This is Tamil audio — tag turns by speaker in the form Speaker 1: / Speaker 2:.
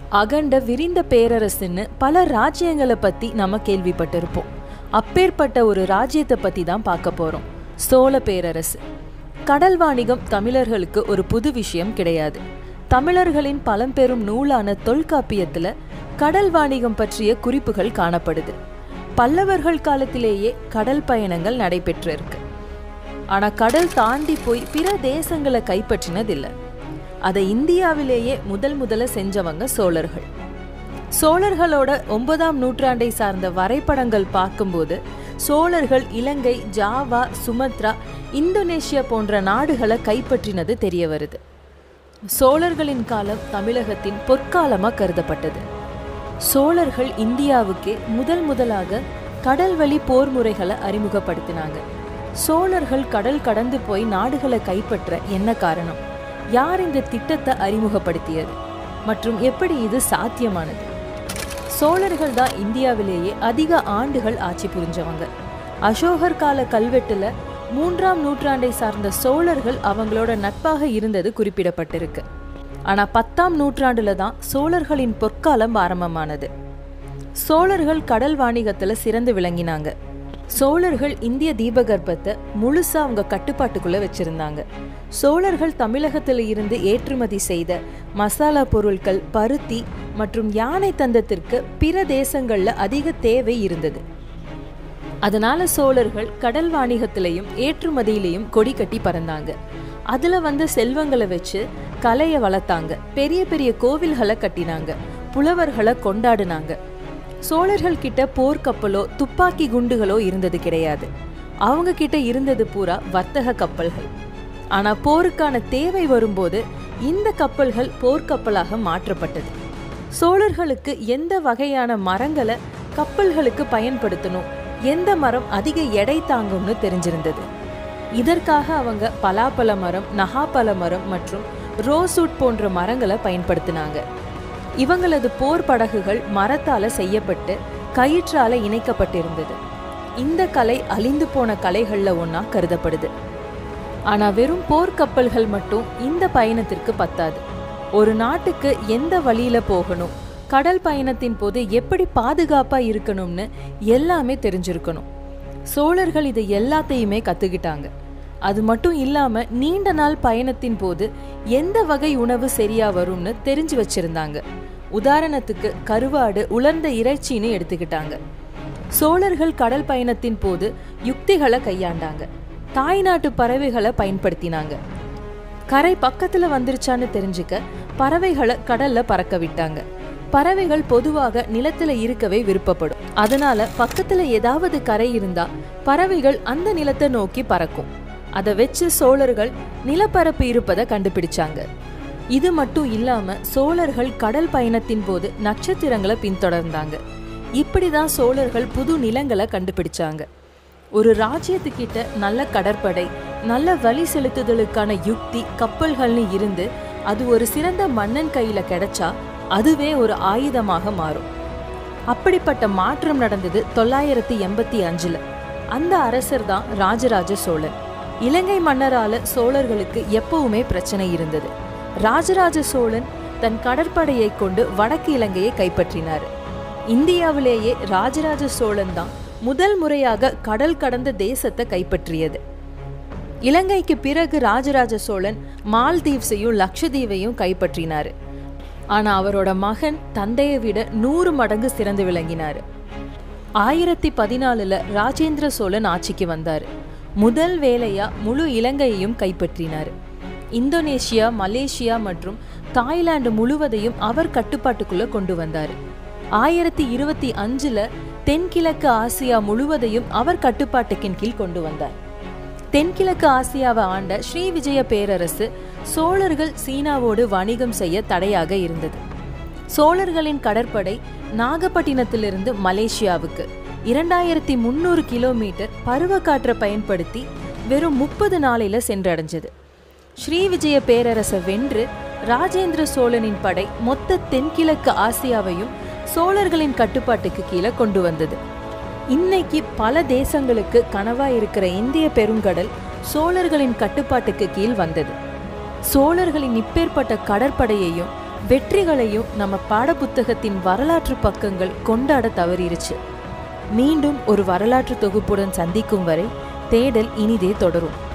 Speaker 1: அகண்ட விரிந்த பேரரசுன்னு பல ராஜ்யங்களை பத்தி நம்ம கேள்விப்பட்டிருப்போம் அப்பேற்பட்ட ஒரு ராஜ்யத்தை பத்தி தான் பார்க்க போறோம் சோழ பேரரசு கடல் வாணிகம் தமிழர்களுக்கு ஒரு புது விஷயம் கிடையாது தமிழர்களின் பழம்பெரும் நூலான தொல்காப்பியத்துல கடல் வாணிகம் பற்றிய குறிப்புகள் காணப்படுது பல்லவர்கள் காலத்திலேயே கடல் பயணங்கள் நடைபெற்றிருக்கு ஆனா கடல் தாண்டி போய் பிற தேசங்களை கைப்பற்றினதில்லை அதை இந்தியாவிலேயே முதல் முதல்ல செஞ்சவங்க சோழர்கள் சோழர்களோட ஒன்பதாம் நூற்றாண்டை சார்ந்த வரைபடங்கள் பார்க்கும்போது சோழர்கள் இலங்கை ஜாவா சுமத்ரா இந்தோனேஷியா போன்ற நாடுகளை கைப்பற்றினது தெரிய வருது சோழர்களின் காலம் தமிழகத்தின் பொற்காலமா கருதப்பட்டது சோழர்கள் இந்தியாவுக்கே முதல் முதலாக கடல்வழி போர் முறைகளை அறிமுகப்படுத்தினாங்க சோழர்கள் கடல் கடந்து போய் நாடுகளை கைப்பற்ற என்ன காரணம் யார் இந்த திட்டத்தை அறிமுகப்படுத்தியது மற்றும் எப்படி இது சாத்தியமானது சோழர்கள் தான் இந்தியாவிலேயே அதிக ஆண்டுகள் ஆட்சி புரிஞ்சவங்க அசோகர் கால கல்வெட்டுல மூன்றாம் நூற்றாண்டை சார்ந்த சோழர்கள் அவங்களோட நட்பாக இருந்தது குறிப்பிடப்பட்டிருக்கு ஆனா பத்தாம் நூற்றாண்டுல தான் சோழர்களின் பொற்காலம் ஆரம்பமானது சோழர்கள் கடல் வாணிகத்துல சிறந்து விளங்கினாங்க சோழர்கள் இந்திய தீபகற்பத்தை முழுசா அவங்க கட்டுப்பாட்டுக்குள்ள வச்சிருந்தாங்க சோழர்கள் தமிழகத்துல இருந்து ஏற்றுமதி செய்த மசாலா பொருட்கள் பருத்தி மற்றும் யானை தந்தத்திற்கு பிற தேசங்கள்ல அதிக தேவை இருந்தது அதனால சோழர்கள் கடல் வாணிகத்திலையும் ஏற்றுமதியிலையும் கொடி கட்டி பறந்தாங்க அதுல வந்த செல்வங்களை வச்சு கலையை வளர்த்தாங்க பெரிய பெரிய கோவில்களை கட்டினாங்க புலவர்களை கொண்டாடினாங்க சோழர்கள் கிட்ட போர்க்கப்பலோ துப்பாக்கி குண்டுகளோ இருந்தது கிடையாது அவங்க கிட்ட இருந்தது பூரா வர்த்தக கப்பல்கள் ஆனா போருக்கான தேவை வரும்போது இந்த கப்பல்கள் போர்க்கப்பலாக மாற்றப்பட்டது சோழர்களுக்கு எந்த வகையான மரங்களை கப்பல்களுக்கு பயன்படுத்தணும் எந்த மரம் அதிக எடை தாங்கும்னு தெரிஞ்சிருந்தது இதற்காக அவங்க பலாப்பழ மரம் நகாப்பழ மரம் மற்றும் ரோசூட் போன்ற மரங்களை பயன்படுத்தினாங்க இவங்களது போர் படகுகள் மரத்தால செய்யப்பட்டு கயிற்றால இணைக்கப்பட்டிருந்தது இந்த கலை அழிந்து போன கலைகள்ல ஒன்னா கருதப்படுது ஆனா வெறும் போர்க்கப்பல்கள் மட்டும் இந்த பயணத்திற்கு பத்தாது ஒரு நாட்டுக்கு எந்த வழியில போகணும் கடல் பயணத்தின் போது எப்படி பாதுகாப்பா இருக்கணும்னு எல்லாமே தெரிஞ்சிருக்கணும் சோழர்கள் இதை எல்லாத்தையுமே கத்துக்கிட்டாங்க அது மட்டும் இல்லாம நீண்ட நாள் பயணத்தின் போது எந்த வகை உணவு சரியா வரும்னு தெரிஞ்சு வச்சிருந்தாங்க உதாரணத்துக்கு கருவாடு உலர்ந்த இறைச்சின்னு எடுத்துக்கிட்டாங்க சோழர்கள் கடல் பயணத்தின் போது யுக்திகளை கையாண்டாங்க தாய்நாட்டு பறவைகளை பயன்படுத்தினாங்க கரை பக்கத்துல வந்துருச்சான்னு தெரிஞ்சுக்க பறவைகளை கடல்ல பறக்க விட்டாங்க பறவைகள் பொதுவாக நிலத்துல இருக்கவே விருப்பப்படும் அதனால பக்கத்துல ஏதாவது கரை இருந்தா பறவைகள் அந்த நிலத்தை நோக்கி பறக்கும் அதை வச்சு சோழர்கள் நிலப்பரப்பு இருப்பதை கண்டுபிடிச்சாங்க இது மட்டும் இல்லாம சோழர்கள் கடல் பயணத்தின் போது நட்சத்திரங்களை பின்தொடர்ந்தாங்க இப்படிதான் சோழர்கள் புது நிலங்களை கண்டுபிடிச்சாங்க ஒரு ராஜ்யத்துக்கிட்ட நல்ல கடற்படை நல்ல வழி செலுத்துதலுக்கான யுக்தி கப்பல்கள்னு இருந்து அது ஒரு சிறந்த மன்னன் கையில கிடைச்சா அதுவே ஒரு ஆயுதமாக மாறும் அப்படிப்பட்ட மாற்றம் நடந்தது தொள்ளாயிரத்தி எண்பத்தி அஞ்சுல அந்த அரசர் தான் ராஜராஜ சோழன் இலங்கை மன்னரால சோழர்களுக்கு எப்பவுமே பிரச்சனை இருந்தது ராஜராஜ சோழன் தன் கடற்படையை கொண்டு வடக்கு இலங்கையை கைப்பற்றினார் இந்தியாவிலேயே ராஜராஜ சோழன் தான் முதல் முறையாக கடல் கடந்த தேசத்தை கைப்பற்றியது இலங்கைக்கு பிறகு ராஜராஜ சோழன் மால்தீவ்ஸையும் லக்ஷதீவையும் கைப்பற்றினார் ஆனா அவரோட மகன் தந்தையை விட நூறு மடங்கு சிறந்து விளங்கினார் ஆயிரத்தி பதினாலுல ராஜேந்திர சோழன் ஆட்சிக்கு வந்தார் முதல் வேலையா முழு இலங்கையையும் கைப்பற்றினார் இந்தோனேஷியா மலேசியா மற்றும் தாய்லாந்து முழுவதையும் அவர் கட்டுப்பாட்டுக்குள்ள கொண்டு வந்தார் ஆயிரத்தி இருபத்தி அஞ்சுல தென்கிழக்கு ஆசியா முழுவதையும் அவர் கட்டுப்பாட்டுக்கின் கீழ் கொண்டு வந்தார் தென்கிழக்கு ஆசியாவை ஆண்ட ஸ்ரீ விஜய பேரரசு சோழர்கள் சீனாவோடு வணிகம் செய்ய தடையாக இருந்தது சோழர்களின் கடற்படை நாகப்பட்டினத்திலிருந்து மலேசியாவுக்கு இரண்டாயிரத்தி முந்நூறு கிலோமீட்டர் பருவக்காற்றை பயன்படுத்தி வெறும் முப்பது நாளையில சென்றடைஞ்சது ஸ்ரீ விஜய பேரரசை வென்று ராஜேந்திர சோழனின் படை மொத்த தென்கிழக்கு ஆசியாவையும் சோழர்களின் கட்டுப்பாட்டுக்கு கீழே கொண்டு வந்தது இன்னைக்கு பல தேசங்களுக்கு கனவா இருக்கிற இந்திய பெருங்கடல் சோழர்களின் கட்டுப்பாட்டுக்கு கீழ் வந்தது சோழர்களின் இப்பேற்பட்ட கடற்படையையும் வெற்றிகளையும் நம்ம பாடப்புத்தகத்தின் வரலாற்று பக்கங்கள் கொண்டாட தவறிருச்சு மீண்டும் ஒரு வரலாற்று தொகுப்புடன் சந்திக்கும் வரை தேடல் இனிதே தொடரும்